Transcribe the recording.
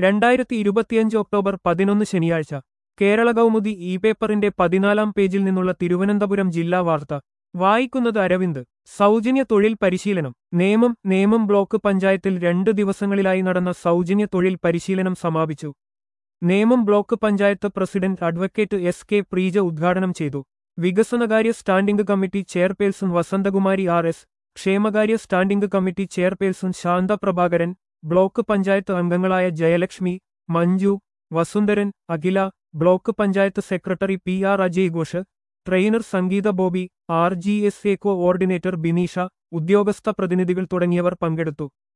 രണ്ടായിരത്തി ഇരുപത്തിയഞ്ച് ഒക്ടോബർ പതിനൊന്ന് ശനിയാഴ്ച കേരള കൗമുദി ഇ പേപ്പറിന്റെ പതിനാലാം പേജിൽ നിന്നുള്ള തിരുവനന്തപുരം ജില്ലാ വാർത്ത വായിക്കുന്നത് അരവിന്ദ് സൗജന്യ തൊഴിൽ പരിശീലനം നേമം നേമം ബ്ലോക്ക് പഞ്ചായത്തിൽ രണ്ട് ദിവസങ്ങളിലായി നടന്ന സൗജന്യ തൊഴിൽ പരിശീലനം സമാപിച്ചു Nemom block panchayat president advocate S K Preeja ഉദ്ഘാടനം ചെയ്തു വികസനകാര്യ standing committee chairperson Vasanthakumari R S ക്ഷേമകാര്യ standing committee chairperson Shantha Prabhakaran block panchayat അംഗങ്ങളായ Jayalakshmi Manju Vasundharan Akhila block panchayat secretary P R Ajay Ghosh trainer Sangeetha Bobby R G S A coordinator Bineesha ഉദ്യോഗസ്ഥ പ്രതിനിധികൾ തുടങ്ങിയവർ പങ്കെടുത്തു